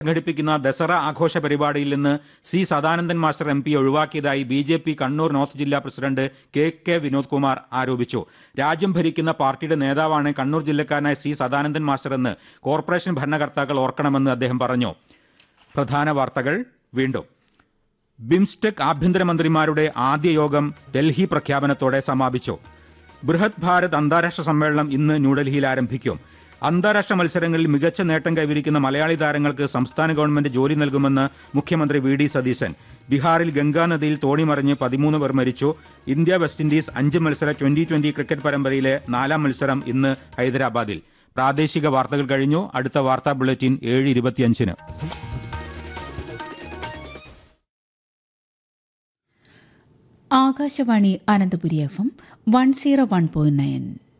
സംഘടിപ്പിക്കുന്ന ദസറ ആഘോഷ പരിപാടിയിൽ നിന്ന് C Sadanandan master M P ഒഴിവാക്കിയതായി B J P Kannur north ജില്ലാ president K K Vinod Kumar ആരോപിച്ചു രാജ്യം ഭരിക്കുന്ന പാർട്ടിയുടെ നേതാവാണ് കണ്ണൂർ ജില്ലക്കാരനായ സി സദാനന്ദൻ മാസ്റ്റർ എന്ന് കോർപ്പറേഷൻ ഭരണകർത്താക്കൾ ഓർക്കണമെന്ന് അദ്ദേഹം പറഞ്ഞു പ്രധാന വാർത്തകൾ വീണ്ടും ബിംസ്റ്റെക് ആഭ്യന്തരമന്ത്രിമാരുടെ ആദ്യ യോഗം ഡൽഹി പ്രഖ്യാപനത്തോടെ സമാപിച്ചു ബൃഹത് ഭാരത് അന്താരാഷ്ട്ര സമ്മേളനം ഇന്ന് ന്യൂഡൽഹിയിൽ ആരംഭിക്കും അന്താരാഷ്ട്ര മത്സരങ്ങളിൽ മികച്ച നേട്ടം കൈവരിക്കുന്ന മലയാളി താരങ്ങൾക്ക് സംസ്ഥാന ഗവൺമെന്റ് ജോലി നൽകുമെന്ന് മുഖ്യമന്ത്രി വി ഡി സതീശൻ ബീഹാറിൽ ഗംഗാനദിയിൽ തോണിമറിഞ്ഞ് പതിമൂന്ന് പേർ മരിച്ചു ഇന്ത്യ വെസ്റ്റ് ഇൻഡീസ് അഞ്ച് മത്സര ട്വന്റി ട്വന്റി ക്രിക്കറ്റ് പരമ്പരയിലെ നാലാം മത്സരം ഇന്ന് ഹൈദരാബാദിൽ പ്രാദേശിക വാർത്തകൾ കഴിഞ്ഞു അടുത്ത വാർത്താ ബുള്ളറ്റിൻ ഏഴ് ഇരുപത്തിയഞ്ചിന് Akashvani Ananthapuri F M one zero one point nine